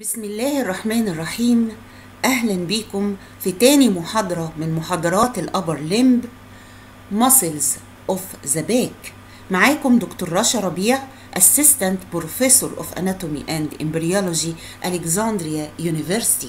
بسم الله الرحمن الرحيم أهلا بيكم في تاني محاضرة من محاضرات الأبر لمب Muscles of the back معاكم دكتور رشا ربيع Assistant Professor of Anatomy and Embryology Alexandria University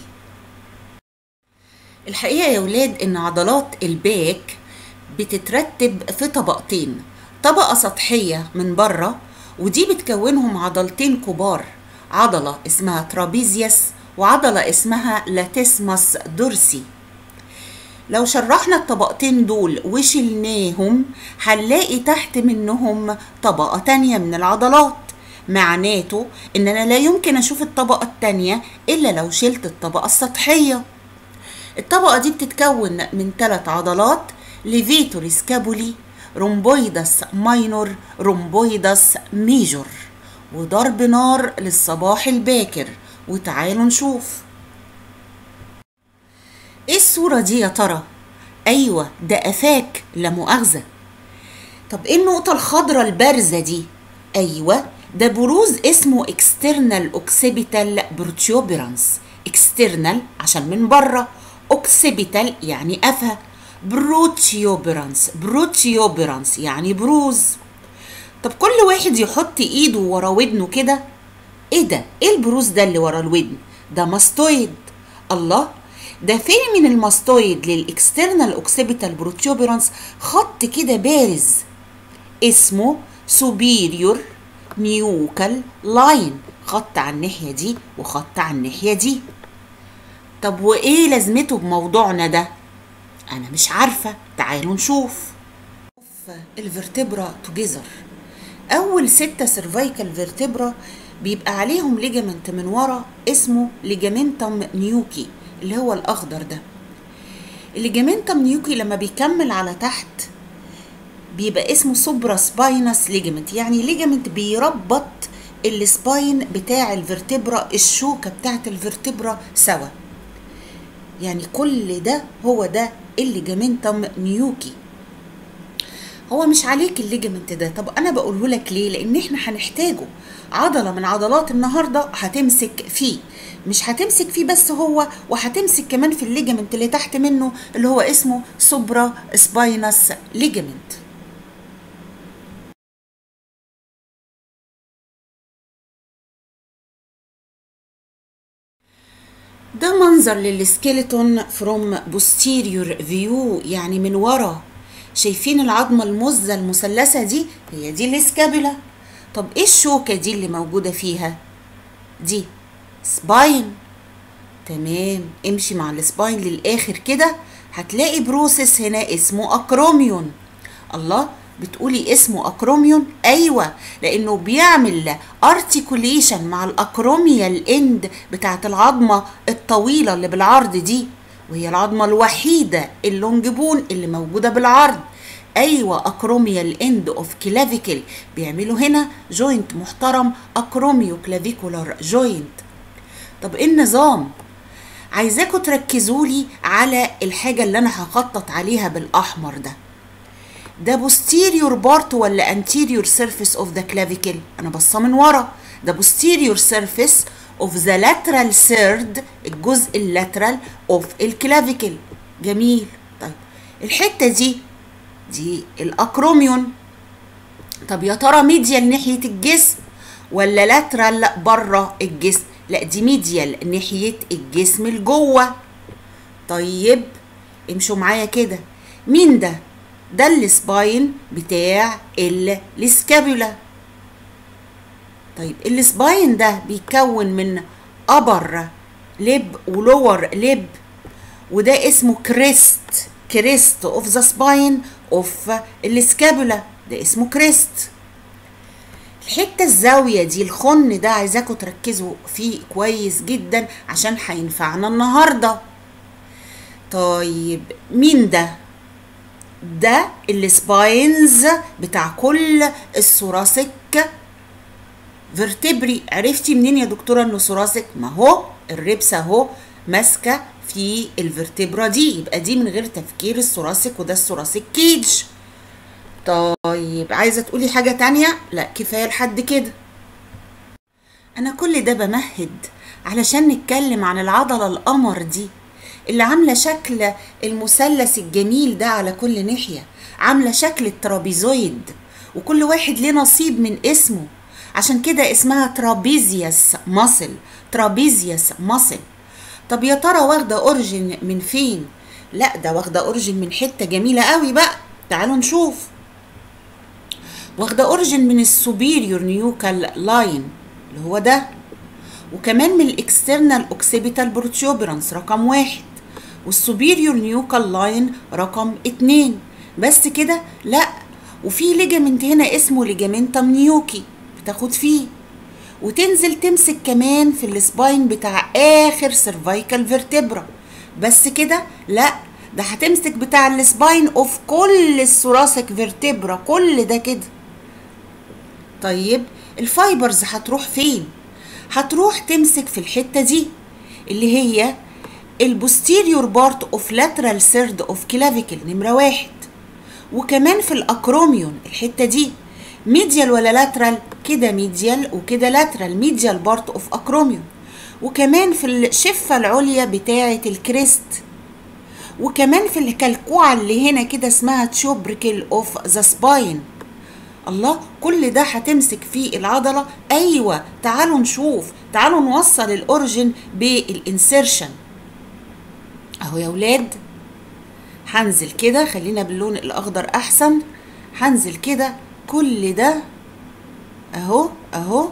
الحقيقة يا ولاد إن عضلات الباك بتترتب في طبقتين طبقة سطحية من بره ودي بتكونهم عضلتين كبار عضلة اسمها ترابيزيوس وعضلة اسمها لاتيسماس دورسي لو شرحنا الطبقتين دول وشلناهم هنلاقي تحت منهم طبقة تانية من العضلات معناته ان انا لا يمكن اشوف الطبقة التانية الا لو شلت الطبقة السطحية الطبقة دي بتتكون من ثلاث عضلات ليفيتوري سكابولي رومبويدس ماينور رومبويدس ميجور وضرب نار للصباح الباكر وتعالوا نشوف ايه الصورة دي يا ترى؟ ايوه ده قفاك لا مؤاخذة طب ايه النقطة الخضراء البارزة دي؟ ايوه ده بروز اسمه external occipital protuberance external عشان من بره occipital يعني قفا بروتيوبرانس بروتيوبرانس يعني بروز طب كل واحد يحط ايده ورا ودنه كده ايه ده ايه البروز ده اللي ورا الودن ده ماستويد الله ده في من الماستويد للاكسترنال اوكسيبيتال بروتيوبرانس خط كده بارز اسمه سوبيريور نيوكال لاين خط على الناحيه دي وخط على الناحيه دي طب وايه لازمته بموضوعنا ده انا مش عارفه تعالوا نشوف الفرتبرا توجذر اول ستة سيرفايكال فيرتبرا بيبقى عليهم ليجامنت من ورا اسمه ليجامنتم نيوكي اللي هو الاخضر ده الليجامنتم نيوكي لما بيكمل على تحت بيبقى اسمه سوبرا سباينس ليجامنت يعني ليجامنت بيربط السباين بتاع الفرتبرا الشوكه بتاعت الفرتبرا سوا يعني كل ده هو ده الليجامنتم نيوكي هو مش عليك الليجمنت ده طب انا بقوله لك ليه لان احنا هنحتاجه عضله من عضلات النهارده هتمسك فيه مش هتمسك فيه بس هو وهتمسك كمان في الليجمنت اللي تحت منه اللي هو اسمه سوبرا سباينس ليجمنت ده منظر للسكيلتون فروم posterior فيو يعني من ورا شايفين العظمة المزة المثلثة دي هي دي الاسكابولا طب ايه الشوكة دي اللي موجودة فيها دي سباين تمام امشي مع السباين للاخر كده هتلاقي بروسيس هنا اسمه اكروميون الله بتقولي اسمه اكروميون ايوه لانه بيعمل ارتكوليشن مع الاكروميال اند بتاعت العظمه الطويله اللي بالعرض دي وهي العظمة الوحيدة اللونجبون اللي موجودة بالعرض أيوة أكروميال إند أوف كلافيكل بيعملوا هنا جوينت محترم أكروميو كلافيكولار جوينت طب إيه النظام؟ عايزاكم تركزوا لي على الحاجة اللي أنا هخطط عليها بالأحمر ده ده posterior part ولا anterior surface of the clavicle أنا بصة من ورا ده posterior surface of the lateral third الجزء اللاترال of الكلافيكل جميل طيب الحتة دي دي الأكروميون طب يا ترى ميديال ناحية الجسم ولا لاترال بره الجسم لا دي ميديال ناحية الجسم لجوه طيب امشوا معايا كده مين ده ده السباين بتاع السكابولا طيب السباين ده بيتكون من ابر لب ولور لب وده اسمه كريست كريست اوف ذا سباين اوف السكابولا ده اسمه كريست الحتة الزاوية دي الخن ده عايزاكم تركزوا فيه كويس جدا عشان هينفعنا النهاردة طيب مين ده ده السباينز بتاع كل الثوراسيك فيرتبري عرفتي منين يا دكتوره انه ثوراسيك ما هو الربس اهو ماسكه في الفرتبرا دي يبقى دي من غير تفكير الثوراسيك وده الثوراسيك كيج طيب عايزه تقولي حاجه تانية لا كفايه لحد كده انا كل ده بمهد علشان نتكلم عن العضلة القمر دي اللي عاملة شكل المثلث الجميل ده على كل ناحية عاملة شكل الترابيزويد وكل واحد ليه نصيب من اسمه عشان كده اسمها ترابيزيوس ماسل ترابيزيوس ماسل طب يا ترى واخدة أورجن من فين؟ لا ده واخدة أورجن من حتة جميلة قوي بقى تعالوا نشوف واخدة أورجن من السوبيريور نيوكال لاين اللي هو ده وكمان من الاكسترنال اوكسيبيتال بروتيوبرانس رقم واحد والسوبيريور نيوكال لاين رقم اتنين بس كده لا وفي ليجامنت هنا اسمه ليجامنتم نيوكي بتاخد فيه وتنزل تمسك كمان في السباين بتاع اخر سيرفايكال فيرتبرا بس كده لا ده هتمسك بتاع السباين اوف كل الثوراسيك فيرتبرا كل ده كده طيب الفايبرز هتروح فين هتروح تمسك في الحته دي اللي هي البوستيريور بارت اوف لاترال سيرد اوف كلافيكل نمره واحد وكمان في الاكروميون الحته دي ميديال ولا لاترال كده ميديال وكده لاترال ميديال بارت اوف اكروميون وكمان في الشفه العليا بتاعه الكريست وكمان في الكلكوعه اللي هنا كده اسمها تشوبريكل اوف ذا سباين الله كل ده هتمسك فيه العضله ايوه تعالوا نشوف تعالوا نوصل الاوريجن بالانسيرشن اهو يا ولاد هنزل كده خلينا باللون الاخضر احسن هنزل كده كل ده اهو اهو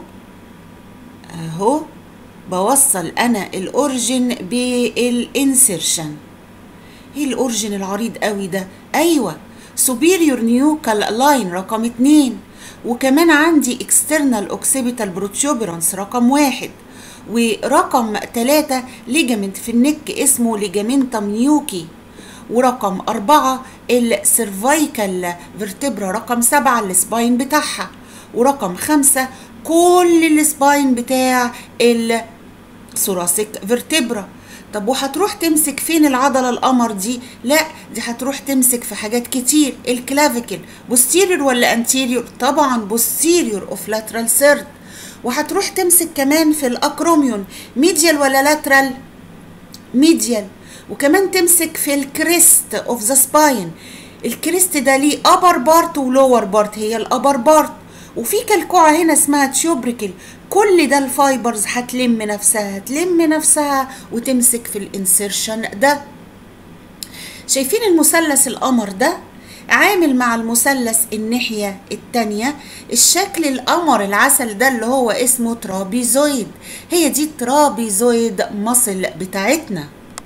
اهو بوصل انا الاوريجن بالانسيرشن ايه الاوريجن العريض قوي ده ايوه superior nuchal line رقم اتنين وكمان عندي external occipital protuberance رقم واحد ورقم تلاتة ليجامنت في النك اسمه ليجامنتم نيوكي ورقم أربعة السيرفايكال فيرتبرا رقم سبعة السباين بتاعها ورقم خمسة كل السباين بتاع الثوراسيك فيرتبرا طب وهتروح تمسك فين العضلة القمر دي؟ لا دي هتروح تمسك في حاجات كتير الكلافيكل بوستيريور ولا انتيريور؟ طبعا بوستيريور اوف لاترال سيرد وهتروح تمسك كمان في الاكروميون ميديال ولا لاترال؟ ميديال وكمان تمسك في الكريست اوف ذا سباين الكريست ده ليه ابر بارت ولور بارت هي الابر بارت وفي كلكوعة هنا اسمها تيوبريكل كل ده الفايبرز هتلم نفسها هتلم نفسها وتمسك في الانسيرشن ده شايفين المثلث القمر ده عامل مع المثلث الناحية التانية الشكل القمر العسل ده اللي هو اسمه ترابيزويد هي دي الترابيزويد مصل بتاعتنا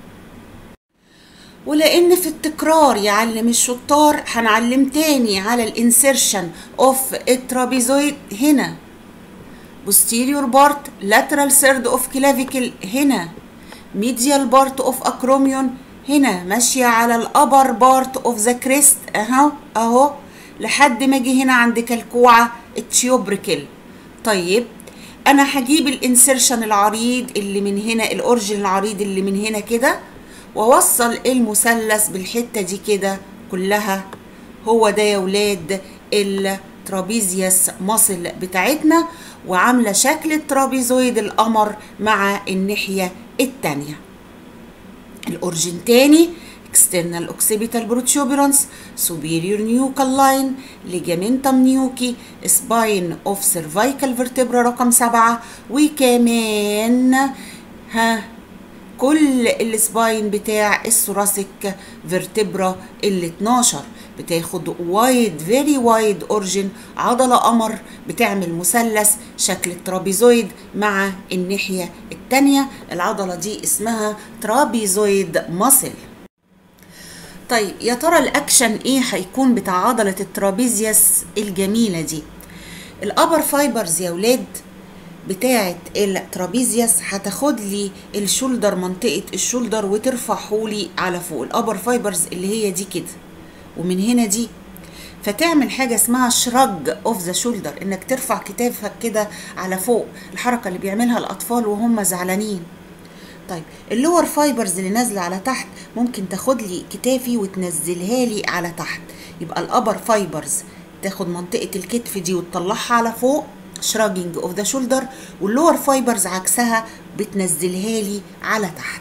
ولان في التكرار يعلم الشطار هنعلم تاني على الانسيرشن اوف الترابيزويد هنا posterior part lateral third of clavicle هنا medial part of acromion هنا ماشية على الأبر بارت اوف ذا كريست اهو اهو لحد ما اجي هنا عند كلكوعة التيوبريكل طيب انا هجيب الانسيرشن العريض اللي من هنا الاورجن العريض اللي من هنا كده واوصل المثلث بالحته دي كده كلها هو ده يا ولاد الترابيزيوس ماسل بتاعتنا وعامله شكل الترابيزويد القمر مع الناحيه التانيه الاورجن تاني external occipital protuberance superior nuchal line ligamentum nuki spine of cervical vertebra رقم سبعة وكمان ها كل السباين بتاع الثوراسيك فيرتبرا ال 12 بتاخد وايد فيري وايد اورجن عضلة قمر بتعمل مثلث شكل الترابيزويد مع الناحية التانية العضلة دي اسمها ترابيزويد ماسل طيب يا ترى الاكشن ايه هيكون بتاع عضلة الترابيزيوس الجميلة دي الابر فايبرز يا ولاد بتاعة الترابيزيوس هتاخد لي الشولدر منطقة الشولدر وترفعهولي على فوق الابر فايبرز اللي هي دي كده ومن هنا دي فتعمل حاجة اسمها شرج اوف ذا شولدر انك ترفع كتافك كده على فوق الحركة اللي بيعملها الاطفال وهم زعلانين طيب اللور فايبرز اللي نازله على تحت ممكن تاخد لي كتافي وتنزلها لي على تحت يبقى الابر فايبرز تاخد منطقه الكتف دي وتطلعها على فوق شراجنج اوف ذا شولدر واللور فايبرز عكسها بتنزلها لي على تحت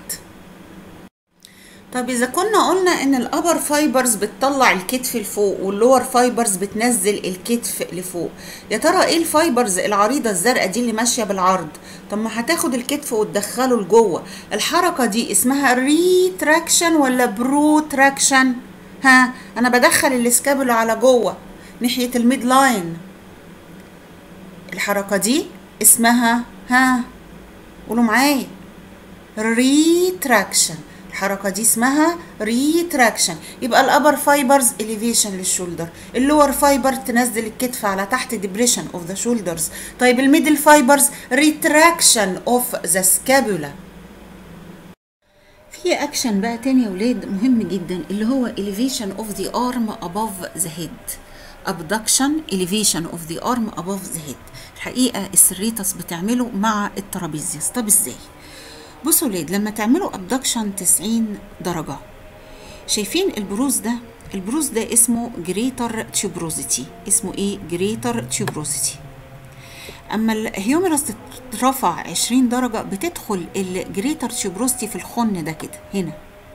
طب اذا كنا قلنا ان الابر فايبرز بتطلع الكتف لفوق واللور فايبرز بتنزل الكتف لفوق يا ترى ايه الفايبرز العريضه الزرقاء دي اللي ماشيه بالعرض طب ما هتاخد الكتف وتدخله لجوه الحركه دي اسمها ريتراكشن ولا بروتراكشن ها انا بدخل الاسكابولا على جوه ناحيه الميد لاين الحركه دي اسمها ها قولوا معايا ريتراكشن الحركة دي اسمها ريتراكشن يبقى الابر فايبرز elevation للشولدر اللور فايبر تنزل الكتف على تحت depression of the shoulders طيب الميدل فايبرز retraction of the scapula في اكشن بقى تاني يا ولاد مهم جدا اللي هو elevation of the arm above the head abduction elevation of the arm above the head الحقيقة السريتس بتعمله مع الترابيزيوس طب ازاي بصوا ولاد لما تعملوا ابدكشن 90 درجة شايفين البروز ده البروز ده اسمه جريتر تيوبروزيتي اسمه ايه جريتر تيوبروزيتي اما الهيومرس تترفع 20 درجة بتدخل الجريتر تيوبروزيتي في الخن ده كده هنا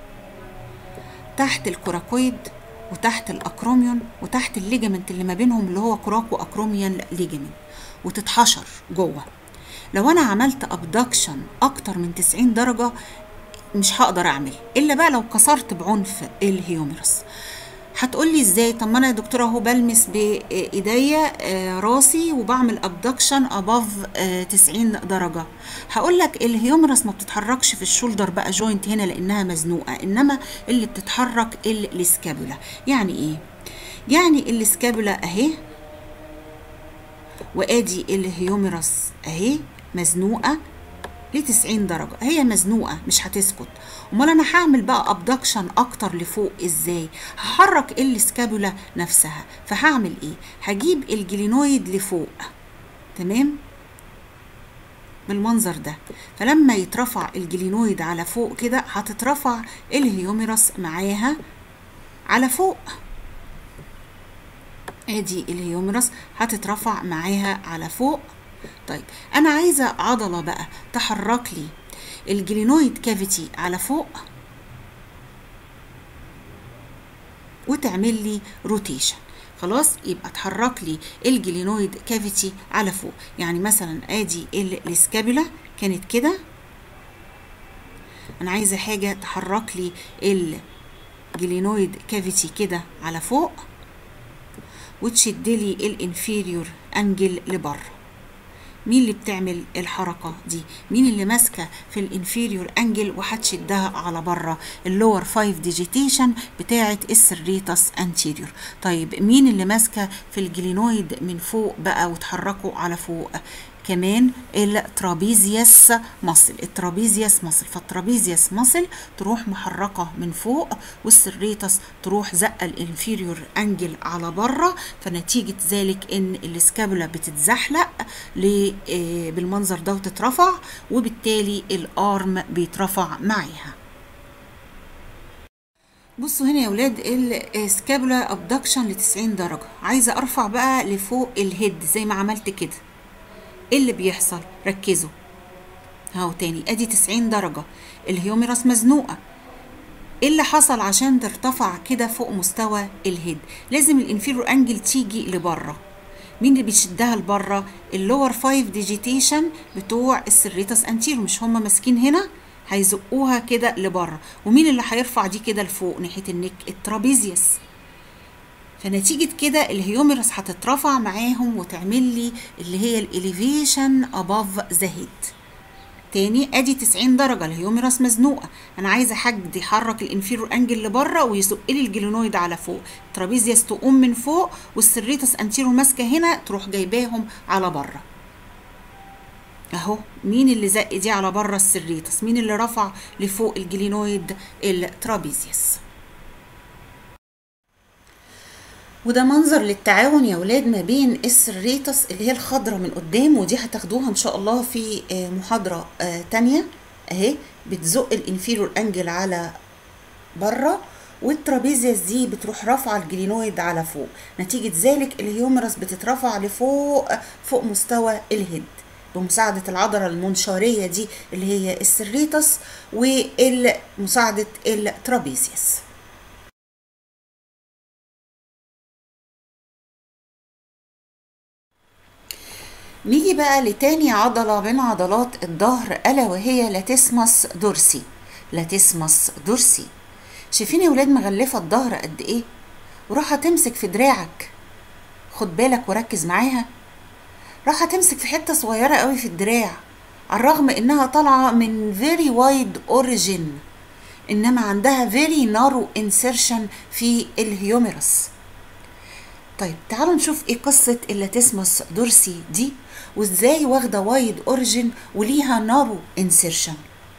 تحت الكوراكويد وتحت الاكروميون وتحت الليجمنت اللي ما بينهم اللي هو كوراكو اكروميان ليجمنت وتتحشر جوه لو انا عملت ابدكشن اكتر من 90 درجه مش هقدر اعمل الا بقى لو كسرت بعنف الهيومرس هتقولي ازاي طب ما انا يا دكتوره اهو بلمس بايديا راسي وبعمل ابدكشن اباف 90 درجه هقول لك الهيومرس ما بتتحركش في الشولدر بقى جوينت هنا لانها مزنوقه انما اللي بتتحرك السكابولا يعني ايه يعني السكابولا اهي وادي الهيومرس اهي مزنوقه ل 90 درجه هي مزنوقه مش هتسكت امال انا هعمل بقى ابدكشن اكتر لفوق ازاي هحرك السكابولا نفسها فهعمل ايه هجيب الجلينويد لفوق تمام بالمنظر ده فلما يترفع الجلينويد على فوق كده هتترفع الهيومرس معاها على فوق ادي الهيومرس هتترفع معاها على فوق طيب انا عايزه عضله بقى تحرك لي الجلينويد كافيتي على فوق وتعمل لي روتيشن خلاص يبقى تحرك لي الجلينويد كافيتي على فوق يعني مثلا ادي السكابولا كانت كده انا عايزه حاجه تحرك لي الجلينويد كافيتي كده على فوق وتشد لي الانفيريور انجل لبره مين اللي بتعمل الحركة دي مين اللي ماسكة في الانفيريور انجل وهتشدها على بره اللور 5 ديجيتيشن بتاعة السريتس انتيريور طيب مين اللي ماسكة في الجلينويد من فوق بقى وتحركوا على فوق كمان الترابيزيوس مصل الترابيزيوس مصل فالترابيزيوس مصل تروح محركة من فوق والسريتس تروح زقة الانفيريور انجل على بره فنتيجة ذلك ان السكابولا بتتزحلق بالمنظر ده وتترفع وبالتالي الارم بيترفع معاها بصوا هنا يا ولاد السكابولا ابدكشن ل 90 درجة عايزة ارفع بقى لفوق الهيد زي ما عملت كده ايه اللي بيحصل ركزوا اهو تاني ادي 90 درجة الهيوميرس مزنوقة ايه اللي حصل عشان ترتفع كده فوق مستوى الهيد لازم الانفيرور انجل تيجي لبره مين اللي بيشدها لبره اللور 5 ديجيتيشن بتوع السريتس انتيرو مش هما ماسكين هنا هيزقوها كده لبره ومين اللي هيرفع دي كده لفوق ناحيه النك الترابيزيوس فنتيجة كده الهيوميرس هتترفع معاهم وتعمل لي اللي هي الاليفيشن اباف ذا هيد تاني ادي 90 درجه الهيوميرس مزنوقه انا عايزه حد يحرك الانفيرور انجل لبره ويزق لي الجلينويد على فوق الترابيزيوس تقوم من فوق والسريتس انتيرو ماسكه هنا تروح جايباهم على بره اهو مين اللي زق دي على بره السريتس مين اللي رفع لفوق الجلينويد الترابيزيوس وده منظر للتعاون يا ولاد ما بين السريتس اللي هي الخضرة من قدام ودي هتاخدوها ان شاء الله في محاضرة تانية اهي بتزق الانفيرور انجل على بره والترابيزيوس دي بتروح رافعه الجلينويد على فوق نتيجة ذلك الهيومرس بتترفع لفوق فوق مستوى الهيد بمساعدة العضلة المنشارية دي اللي هي السريتس ومساعدة الترابيزيوس نيجي بقى لتاني عضلة من عضلات الظهر ألا وهي لاتسمس دورسي لاتسمس دورسي شايفين يا ولاد مغلفة الظهر قد ايه وراح تمسك في دراعك خد بالك وركز معاها راح تمسك في حتة صغيرة قوي في الدراع على الرغم انها طالعة من very wide origin انما عندها very narrow insertion في الهيوميرس طيب تعالوا نشوف ايه قصة اللاتسمس دورسي دي وازاي واخدة وايد اوريجين وليها نارو انسيرشن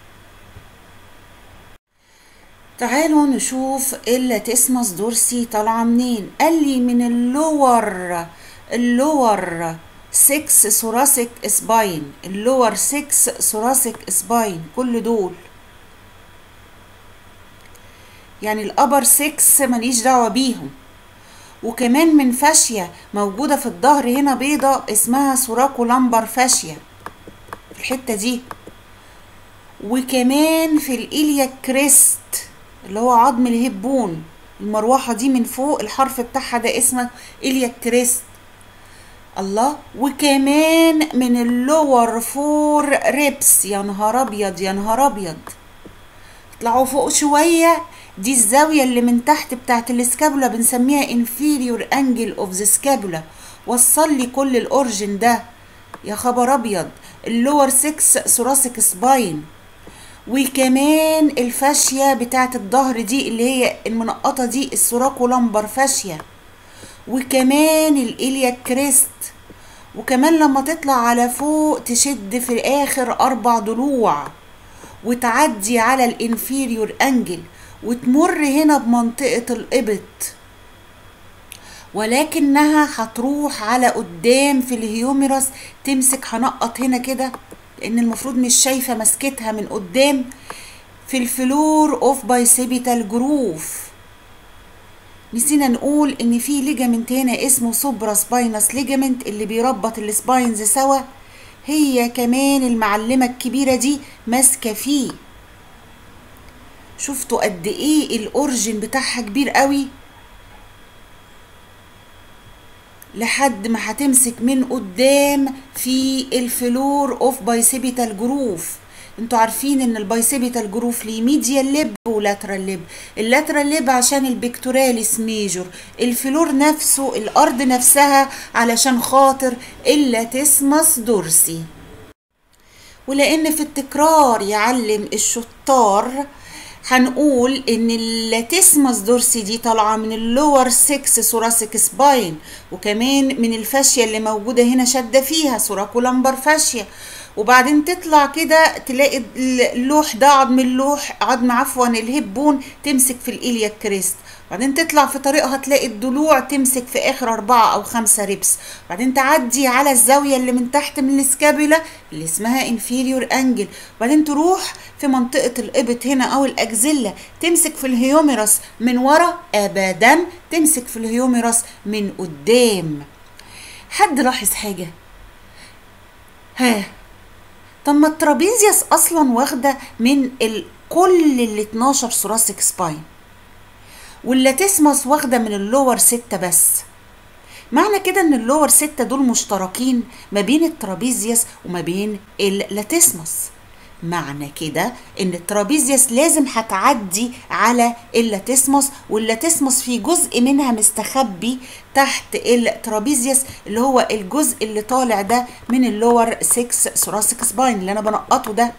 تعالوا نشوف اللاتسمس دورسي طالعة منين قال لي من اللور اللور 6 ثوراسيك سباين اللور 6 ثوراسيك سباين كل دول يعني الابر 6 ماليش دعوة بيهم وكمان من فاشية موجودة في الظهر هنا بيضة اسمها سوراكو لامبر فاشية في الحتة دي وكمان في الإيليا كريست اللي هو عظم الهبون المروحة دي من فوق الحرف بتاعها ده اسمه إيليا كريست الله وكمان من اللور فور ريبس يا نهار ابيض يا نهار ابيض اطلعوا فوق شويه دي الزاوية اللي من تحت بتاعت السكابولا بنسميها inferior angle of the scapula وصل لي كل الاورجن ده يا خبر ابيض اللور 6 ثوراسيك سباين وكمان الفاشية بتاعت الظهر دي اللي هي المنقطة دي السوراكو لمبر فاشية وكمان الإليا كريست وكمان لما تطلع على فوق تشد في الآخر أربع ضلوع وتعدي على الانفيريور انجل وتمر هنا بمنطقة الإبط ولكنها هتروح على قدام في الهيوميرس تمسك هنقط هنا كده لأن المفروض مش شايفة مسكتها من قدام في الفلور اوف بايسيبيتال جروف نسينا نقول ان في ليجامنت هنا اسمه سوبرا سباينس ليجامنت اللي بيربط السباينز سوا هي كمان المعلمة الكبيرة دي ماسكة فيه شفتوا قد ايه الاورجن بتاعها كبير قوي لحد ما هتمسك من قدام في الفلور اوف بايسيبيتال جروف انتوا عارفين ان البايسيبيتال جروف ليه ميديال ليب ولاترال ليب اللاترال ليب عشان البكتوراليس ميجور الفلور نفسه الارض نفسها علشان خاطر اللاتسمس دورسي ولان في التكرار يعلم الشطار هنقول ان اللاتسمس دورسي دي طالعه من اللور 6 ثوراسيك سباين وكمان من الفاشيه اللي موجوده هنا شاده فيها سوراكولامبر فاشيه وبعدين تطلع كده تلاقي اللوح ده عظم اللوح عظم عفوا الهبون تمسك في الإيليا كريست بعدين تطلع في طريقها تلاقي الضلوع تمسك في اخر اربعة او خمسة ريبس بعدين تعدي على الزاوية اللي من تحت من السكابولا اللي اسمها انفيريور انجل بعدين تروح في منطقة الابط هنا او الاكزيلا تمسك في الهيوميرس من ورا ابدا تمسك في الهيوميرس من قدام حد لاحظ حاجة ها طب ما الترابيزيوس اصلا واخده من ال كل ال 12 ثوراسيك سباين واللاتسمس واخده من اللور ستة بس معنى كده ان اللور ستة دول مشتركين ما بين الترابيزيوس وما بين اللاتسمس معنى كده ان الترابيزيوس لازم هتعدي على اللاتسمس واللاتسمس في جزء منها مستخبي تحت الترابيزيوس اللي هو الجزء اللي طالع ده من اللور 6 ثوراسيك سباين اللي انا بنقطه ده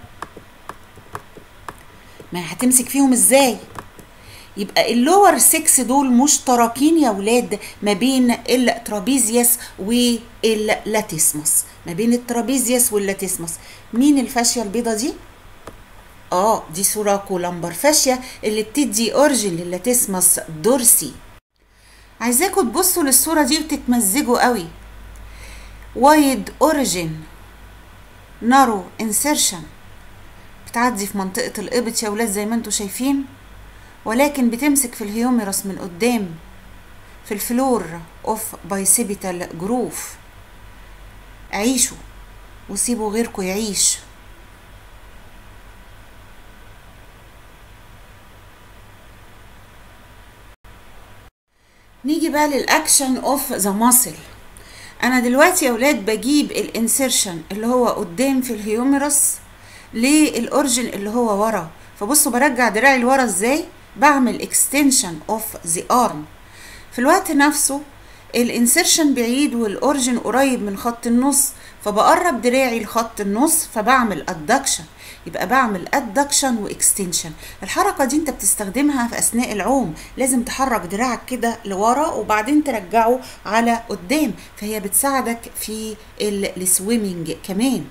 ما هتمسك فيهم ازاي يبقى اللور 6 دول مشتركين يا ولاد ما بين الترابيزيوس واللاتسمس ما بين الترابيزيوس واللاتسمس مين الفاشية البيضة دي؟ اه دي سوراكو لامبر فاشية اللي بتدي اورجن للاتسمس دورسي عايزاكم تبصوا للصورة دي وتتمزجوا قوي وايد اوريجين نارو انسيرشن بتعدي في منطقة الإبط يا ولاد زي ما انتوا شايفين ولكن بتمسك في الهيوميرس من قدام في الفلور اوف بايسيبيتال جروف عيشوا وسيبوا غيركم يعيش نيجي بقى للاكشن اوف ذا ماسل انا دلوقتي يا اولاد بجيب الانسيرشن اللي هو قدام في الهيومرس للاورجن اللي هو ورا فبصوا برجع دراعي لورا ازاي بعمل اكستنشن اوف ذا ارم في الوقت نفسه الانسيرشن بعيد والاورجن قريب من خط النص فبقرب دراعي لخط النص فبعمل ادكشن يبقى بعمل ادكشن واكستنشن الحركه دي انت بتستخدمها في اثناء العوم لازم تحرك دراعك كده لورا وبعدين ترجعه على قدام فهي بتساعدك في السويمنج كمان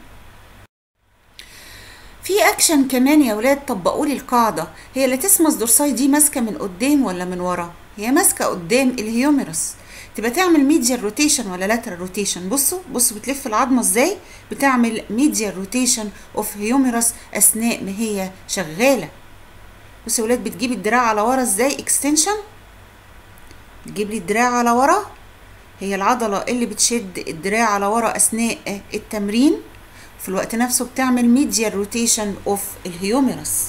في اكشن كمان يا ولاد طبقوا لي القاعده هي اللاتيسمس دورساي دي ماسكه من قدام ولا من ورا هي ماسكه قدام الهيوميرس تبقى تعمل ميديال روتيشن ولا لاترال روتيشن بصوا بصوا بتلف العظمه ازاي بتعمل ميديال روتيشن اوف هيوميرس اثناء ما هي شغاله بصوا يا ولاد بتجيب الدراع على ورا ازاي اكستنشن تجيب لي الدراع على ورا هي العضله اللي بتشد الدراع على ورا اثناء التمرين في الوقت نفسه بتعمل ميديال روتيشن اوف الهيوميرس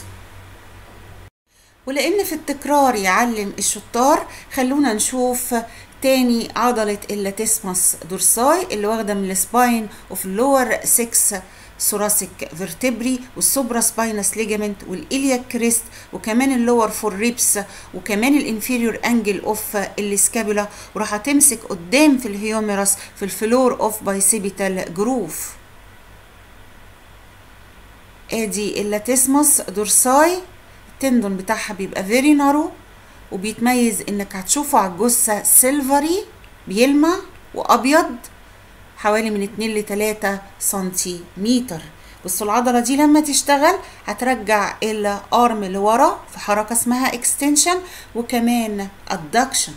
ولان في التكرار يعلم الشطار خلونا نشوف تاني عضلة اللاتيسمس دورساي اللي واخدة من السباين وفي اللور 6 ثوراسيك فيرتبري والسوبرا سباينس ليجامنت والإلياك كريست وكمان اللور فور ريبس وكمان الانفيريور انجل اوف السكابولا وراح تمسك قدام في الهيوميرس في الفلور اوف بايسيبيتال جروف ادي اللاتيسمس دورساي التندون بتاعها بيبقى فيري نارو وبيتميز انك هتشوفه على الجثة سيلفري بيلمع وابيض حوالي من 2 ل 3 سنتيمتر بصوا العضلة دي لما تشتغل هترجع الارم لورا في حركة اسمها اكستنشن وكمان ادكشن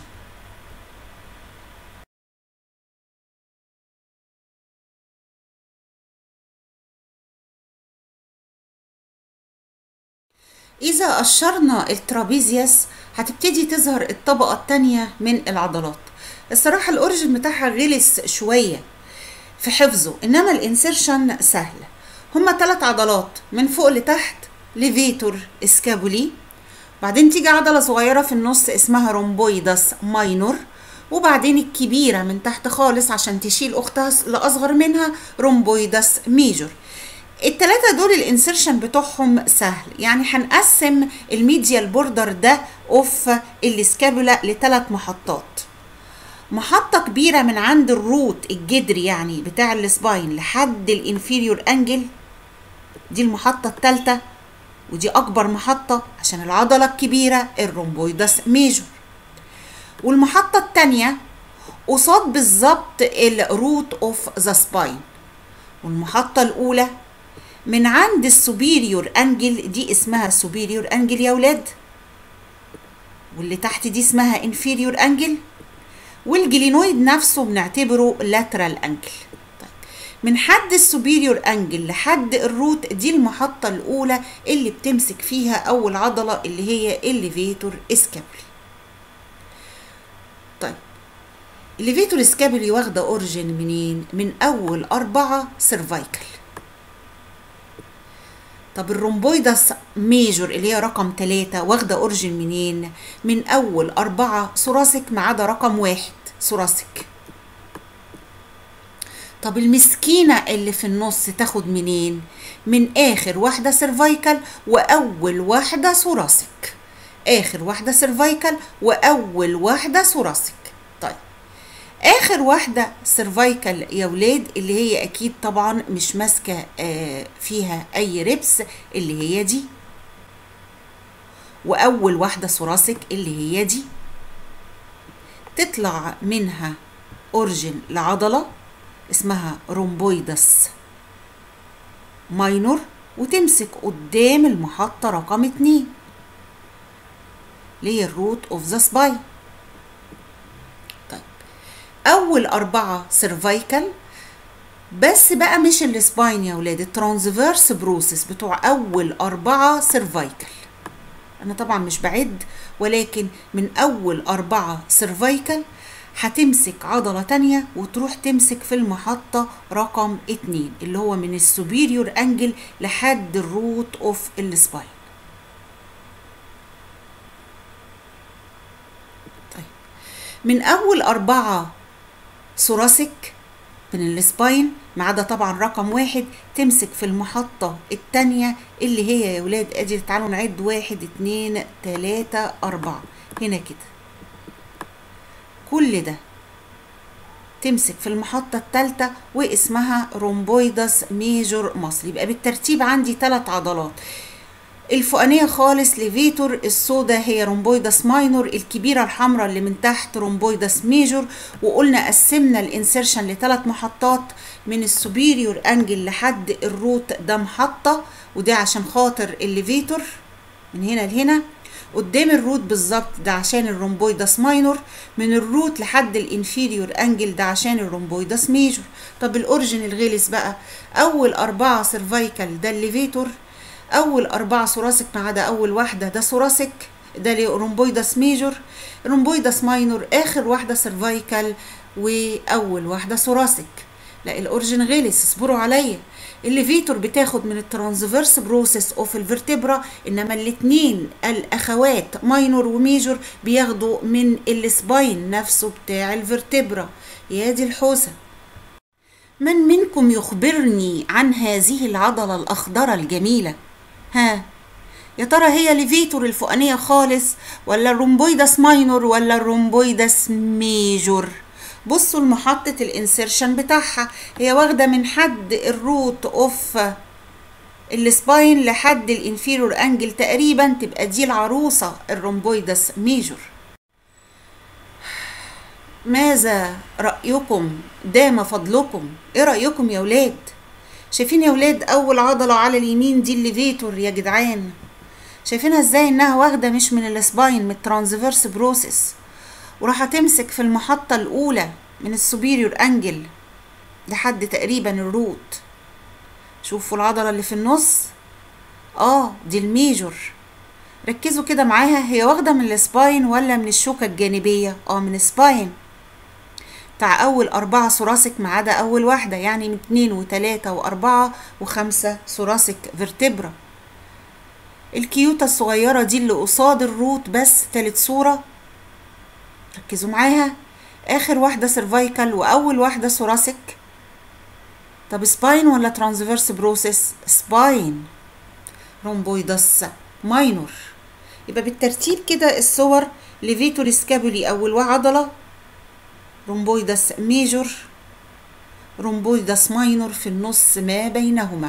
إذا قشرنا الترابيزيوس هتبتدي تظهر الطبقة التانية من العضلات الصراحة الأوريجن بتاعها غلس شوية في حفظه إنما الانسيرشن سهل هما تلات عضلات من فوق لتحت ليفيتور اسكابولي بعدين تيجي عضلة صغيرة في النص اسمها رومبويدس ماينور وبعدين الكبيرة من تحت خالص عشان تشيل أختها لأصغر منها رومبويدس ميجور التلاتة دول الانسرشن بتوعهم سهل يعني هنقسم الميديال بوردر ده اوف السكابولا لثلاث محطات محطة كبيرة من عند الروت الجدر يعني بتاع السباين لحد الانفيريور انجل دي المحطة التالتة ودي أكبر محطة عشان العضلة الكبيرة الرومبويدس ميجور والمحطة التانية قصاد بالظبط الروت اوف ذا سباين والمحطة الأولى من عند السوبيريور انجل دي اسمها سوبيريور انجل يا ولاد واللي تحت دي اسمها انفيريور انجل والجلينويد نفسه بنعتبره لاترال انجل طيب من حد السوبيريور انجل لحد الروت دي المحطة الأولى اللي بتمسك فيها أول عضلة اللي هي الليفيتور اسكابلي طيب الليفيتور اسكابلي واخدة أورجن منين؟ من أول أربعة سيرفايكل طب الرومبويدس ميجور اللي هي رقم ثلاثة واخدة أورجن منين؟ من أول أربعة ثوراسيك ما عدا رقم واحد ثوراسيك طب المسكينة اللي في النص تاخد منين؟ من آخر واحدة سيرفايكال وأول واحدة ثوراسيك آخر واحدة سيرفايكال وأول واحدة ثوراسيك طيب اخر واحده سيرفايكال يا ولاد اللي هي اكيد طبعا مش ماسكه آه فيها اي ربس اللي هي دي واول واحده ثوراسيك اللي هي دي تطلع منها اورجن لعضله اسمها رومبويدس ماينور وتمسك قدام المحطة رقم اتنين اللي هي الروت اوف ذا سباين اول اربعه سيرفايكال بس بقى مش السباين يا ولاد الترانسفيرس بروسيس بتوع اول اربعه سيرفايكال انا طبعا مش بعد ولكن من اول اربعه سيرفايكال هتمسك عضلة تانية وتروح تمسك في المحطة رقم اتنين اللي هو من السوبيريور انجل لحد الروت اوف السباين طيب من اول اربعة ثوراسيك من السباين ما عدا طبعا رقم واحد تمسك في المحطة التانية اللي هي يا ولاد ادي تعالوا نعد واحد اتنين تلاتة اربعة هنا كده كل ده تمسك في المحطة التالتة واسمها رومبويدس ميجور مصر يبقى بالترتيب عندي ثلاث عضلات الفوقانية خالص ليفيتور السودا هي رومبويدس ماينور الكبيرة الحمراء اللي من تحت رومبويدس ميجور وقلنا قسمنا الانسرشن لثلاث محطات من السوبيريور انجل لحد الروت ده محطة وده عشان خاطر الليفيتور من هنا لهنا قدام الروت بالظبط ده عشان الرومبويدس ماينور من الروت لحد الانفيريور انجل ده عشان الرومبويدس ميجور طب الاوريجين الغلس بقى اول اربعة سيرفايكال ده الليفيتور اول اربعة ثوراسيك ما عدا اول واحدة ده ثوراسيك ده رومبويدس ميجور رومبويدس ماينور اخر واحدة سيرفايكال واول واحدة ثوراسيك لا الاوريجين غلس اصبروا عليا الليفيتور بتاخد من الترانسفيرس بروسيس اوف الفرتبرا انما الاثنين الاخوات ماينور وميجور بياخدوا من السباين نفسه بتاع الفرتبرا يا دي الحوسه من منكم يخبرني عن هذه العضله الاخضره الجميله ها يا ترى هي ليفيتور الفوقانيه خالص ولا الرومبويدس ماينور ولا الرومبويدس ميجور بصوا لمحطة الانسيرشن بتاعها هي واخدة من حد الروت اوف السباين لحد الانفيرور انجل تقريبا تبقى دي العروسة الرومبويدس ميجور ماذا رأيكم دام فضلكم ايه رأيكم يا ولاد شايفين يا ولاد اول عضلة على اليمين دي الليفيتور يا جدعان شايفينها ازاي انها واخدة مش من السباين من الترانسفيرس بروسيس وراح تمسك في المحطة الأولى من السوبيريور أنجل لحد تقريبا الروت شوفوا العضلة اللي في النص اه دي الميجور ركزوا كده معاها هي واخدة من السباين ولا من الشوكة الجانبية اه من السباين بتاع أول أربعة ثوراسيك ما عدا أول واحدة يعني من اتنين وتلاتة وأربعة وخمسة ثوراسيك فيرتبرا الكيوتة الصغيرة دي اللي قصاد الروت بس تالت صورة ركزوا معاها اخر واحدة سيرفايكال واول واحدة ثوراسيك طب سباين ولا ترانسفيرس بروسيس سباين رومبويدس ماينور يبقى بالترتيب كده الصور ليفيتور سكابولي اول عضلة رومبويدس ميجور رومبويدس ماينور في النص ما بينهما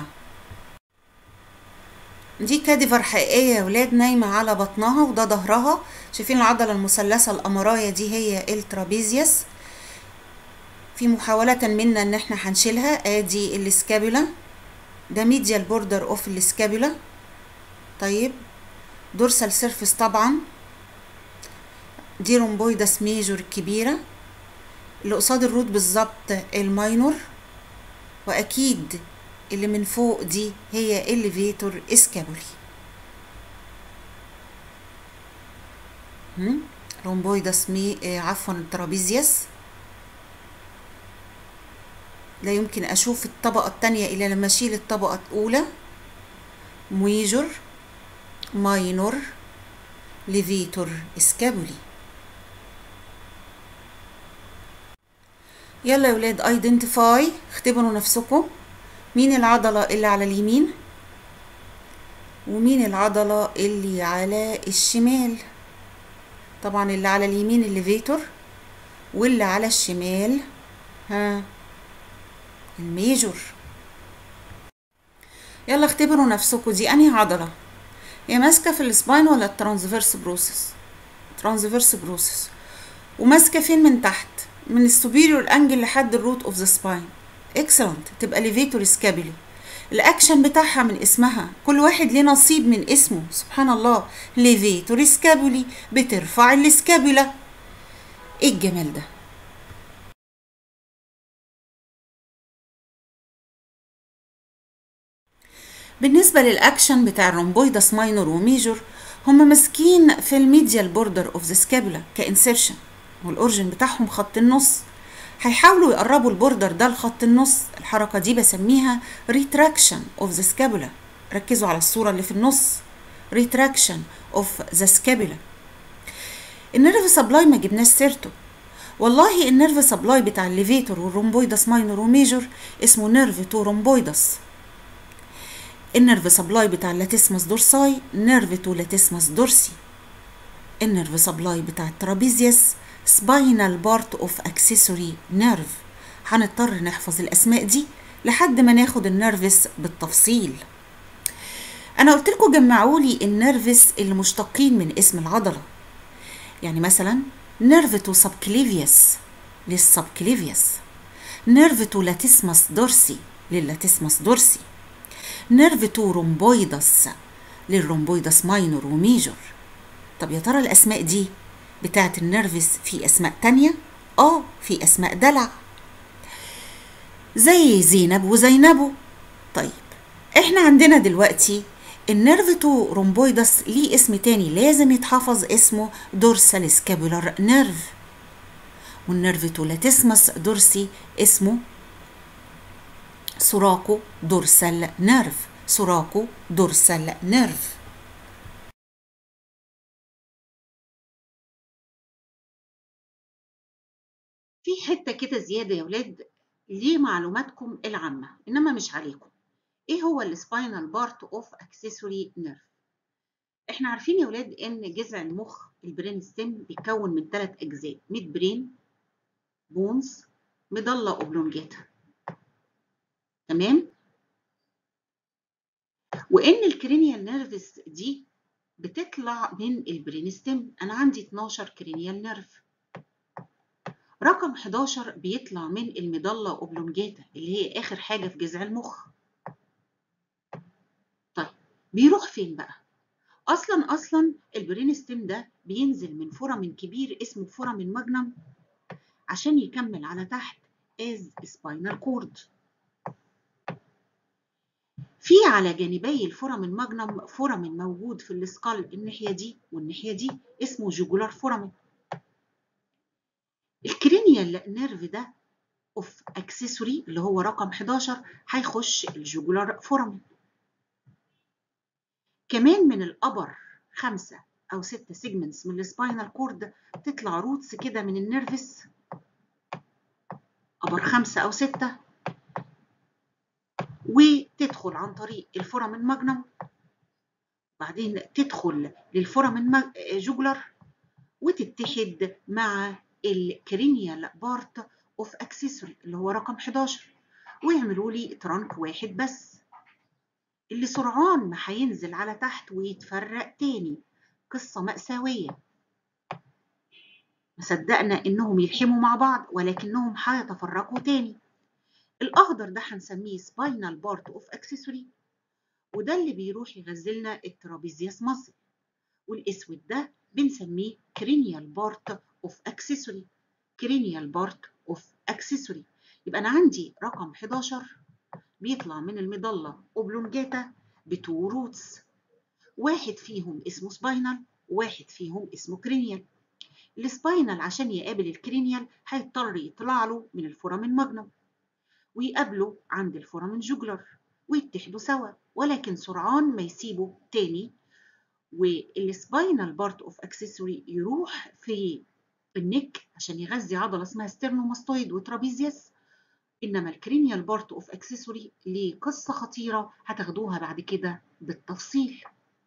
دي كاديفر حقيقية يا ولاد نايمة على بطنها وده ظهرها شايفين العضلة المثلثة الأمراية دي هي الترابيزيوس في محاولة منا ان احنا هنشيلها ادي السكابولا ده ميديال بوردر اوف السكابولا طيب دورسال سيرفيس طبعا دي رومبويدس ميجور الكبيرة اللي قصاد الروت بالظبط الماينور واكيد اللي من فوق دي هي الليفيتور اسكابولي رومبويدس مي آه عفوا ترابيزيوس لا يمكن اشوف الطبقة التانية الا لما اشيل الطبقة الاولى ميجور ماينور ليفيتور اسكابولي يلا يا ولاد ايدنتيفاي اختبروا نفسكم مين العضلة اللي على اليمين ومين العضلة اللي على الشمال طبعا اللي على اليمين الليفيتور واللي على الشمال ها الميجور يلا اختبروا نفسكم دي انهي عضلة هي ماسكة في السباين ولا الترانسفيرس بروسس ترانسفيرس بروسس وماسكة فين من تحت من السوبيريور انجل لحد الروت اوف ذا سباين اكسلنت تبقى ليفيتور سكابولي الاكشن بتاعها من اسمها كل واحد ليه نصيب من اسمه سبحان الله ليفيتور سكابولي بترفع السكابولا ايه الجمال ده بالنسبة للأكشن بتاع الرومبويدس ماينور وميجور هما ماسكين في الميديال بوردر اوف ذا سكابولا كانسرشن والاورجن بتاعهم خط النص هيحاولوا يقربوا البوردر ده لخط النص الحركة دي بسميها retraction of the scapula ركزوا على الصورة اللي في النص retraction of the scapula النيرف سبلاي ما جبناش سيرته والله النيرف سبلاي بتاع الليفيتور والرومبويدس ماينور وميجور اسمه نيرف تو رومبويدس النيرف سبلاي بتاع اللاتيسمس دورساي نيرف تو لاتيسمس دورسي النيرف سبلاي بتاع الترابيزيوس سباينال بارت اوف اكسسوري نيرف هنضطر نحفظ الاسماء دي لحد ما ناخد النيرفس بالتفصيل انا قلت لكم جمعوا لي النيرفس اللي مشتقين من اسم العضله يعني مثلا نيرف تو سبكليفيوس للسبكليفيوس نيرف تو لاتيسمس دورسي لللاتيسمس دورسي نيرف تو رومبويدس للرومبويدس ماينور وميجور طب يا ترى الاسماء دي بتاعت النيرفس في اسماء تانية اه في اسماء دلع زي زينب وزينبو طيب احنا عندنا دلوقتي النيرف تو رومبويدس ليه اسم تاني لازم يتحفظ اسمه دورسال سكابولار نيرف والنيرف تو لاتيسمس دورسي اسمه سوراكو دورسال نيرف سوراكو دورسال نيرف في حته كده زياده يا ولاد لمعلوماتكم العامه انما مش عليكم ايه هو السباينال بارت اوف اكسسوري نيرف احنا عارفين يا ولاد ان جذع المخ البرين ستيم بيتكون من ثلاث اجزاء ميد برين بونز مضله اوبلونجاتا تمام وان الكرينيال نيرفز دي بتطلع من البرين ستيم انا عندي 12 كرينيال نيرف رقم 11 بيطلع من المضله اوبلونجاتا اللي هي اخر حاجه في جذع المخ طيب بيروح فين بقى اصلا اصلا البرين ستيم ده بينزل من فورامين كبير اسمه فورامين ماجنم عشان يكمل على تحت از سباينال كورد في على جانبي الفورامين ماجنم فورامين موجود في السكال الناحيه دي والناحيه دي اسمه جوجولار فورامين الكرينيال نيرف ده اوف اكسسوري اللي هو رقم 11 هيخش الجوجولار فورامين كمان من الابر خمسة او ستة سيجمنتس من السباينال كورد تطلع روتس كده من النيرفس ابر خمسة او ستة وتدخل عن طريق الفورامين ماجنم بعدين تدخل للفورامين جوجلر وتتحد مع الكرينيال بارت اوف اكسسوري اللي هو رقم 11 ويعملوا لي ترانك واحد بس اللي سرعان ما هينزل على تحت ويتفرق تاني قصة مأساوية مصدقنا انهم يلحموا مع بعض ولكنهم هيتفرقوا تاني الاخضر ده هنسميه سباينال بارت اوف اكسسوري وده اللي بيروح يغذلنا الترابيزيوس ماسل والاسود ده بنسميه كرينيال بارت اوف اكسسوري كرينيال بارت اوف اكسسوري يبقى انا عندي رقم 11 بيطلع من المضله اوبلونجاتا بتو روتس واحد فيهم اسمه سباينال وواحد فيهم اسمه كرينيال السباينال عشان يقابل الكرينيال هيضطر يطلع له من الفورامين ماجنم ويقابلوا عند الفورامين جوجلر ويتحدوا سوا ولكن سرعان ما يسيبوا تاني والسباينال بارت اوف اكسسوري يروح في النك عشان يغذي عضله اسمها ستيرنوماستويد وترابيزيوس انما الكرينيال بارت اوف اكسسوري ليه قصه خطيره هتاخدوها بعد كده بالتفصيل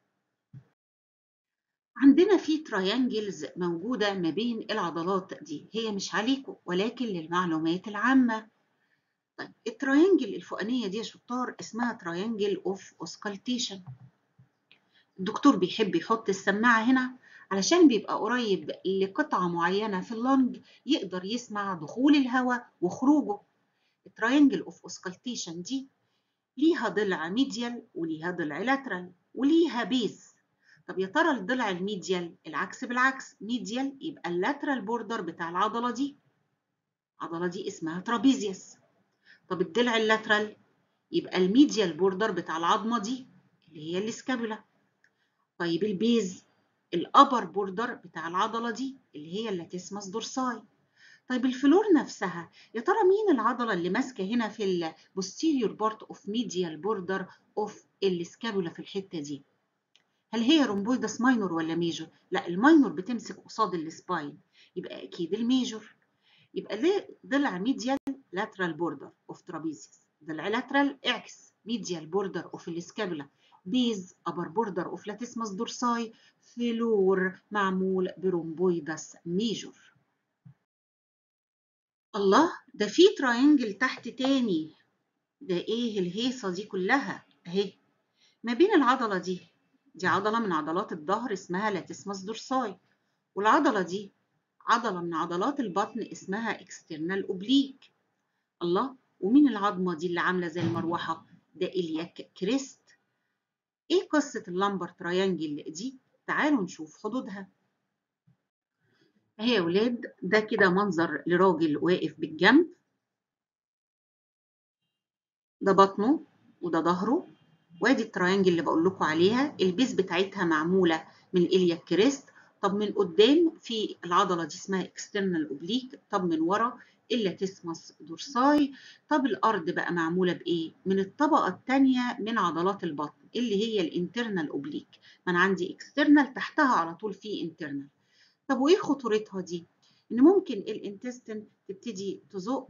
عندنا في تراينجلز موجوده ما بين العضلات دي هي مش عليكم ولكن للمعلومات العامه طيب التراينجل الفوقانيه دي يا شطار اسمها تراينجل اوف اوسكالتيشن الدكتور بيحب يحط السماعه هنا علشان بيبقى قريب لقطعه معينه في اللنج يقدر يسمع دخول الهواء وخروجه التراينجل اوف اوسكالتيشن دي ليها ضلع ميديال وليها ضلع لاترال وليها بيز طب يا ترى الضلع الميديال العكس بالعكس ميديال يبقى اللاترال بوردر بتاع العضله دي العضله دي اسمها ترابيزيوس طب الضلع اللاترال يبقى الميديال بوردر بتاع العظمه دي اللي هي السكابولا طيب البيز الابر بوردر بتاع العضله دي اللي هي اللاتيسماس دورساي طيب الفلور نفسها يا ترى مين العضله اللي ماسكه هنا في البوستيريور بارت اوف ميديال بوردر اوف السكابولا في الحته دي هل هي رومبويدس ماينور ولا ميجور لا الماينور بتمسك قصاد السباين يبقى اكيد الميجور يبقى ليه ضلع ميديال لاترال بوردر اوف ترابيزيوس ضلع لاترال اعكس ميديال بوردر اوف السكابولا بيز ابر بوردر اوف لاتيسماس دورساي فلور معمول برومبويدس ميجور الله ده في تراينجل تحت تاني ده ايه الهيصه دي كلها اهي ما بين العضله دي دي عضله من عضلات الظهر اسمها لاتيسماس دورساي والعضله دي عضله من عضلات البطن اسمها اكسترنال اوبليك الله ومين العظمه دي اللي عامله زي المروحه ده الياك كريست ايه قصه اللمبر تراينجل دي تعالوا نشوف حدودها اهي يا ولاد ده كده منظر لراجل واقف بالجنب ده بطنه وده ظهره وادي التراينجل اللي بقول لكم عليها البيز بتاعتها معموله من الالياك كريست طب من قدام في العضله دي اسمها اكسترنال اوبليك طب من ورا اللاتيسماس دورساي طب الارض بقى معموله بايه من الطبقه الثانيه من عضلات البطن اللي هي الانترنال اوبليك ما انا عندي اكسترنال تحتها على طول في انترنال طب وايه خطورتها دي ان ممكن الانتستين تبتدي تزق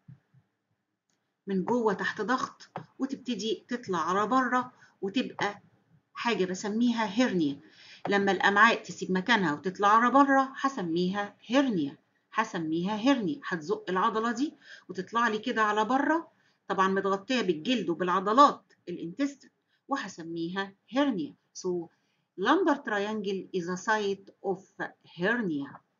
من جوه تحت ضغط وتبتدي تطلع على بره وتبقى حاجه بسميها هيرنيا لما الامعاء تسيب مكانها وتطلع على بره هسميها هيرنيا هسميها هيرنيا هتزق العضله دي وتطلع لي كده على بره طبعا متغطيه بالجلد وبالعضلات الانتستين وهسميها هيرنيا so lumbar triangle is a site of hernia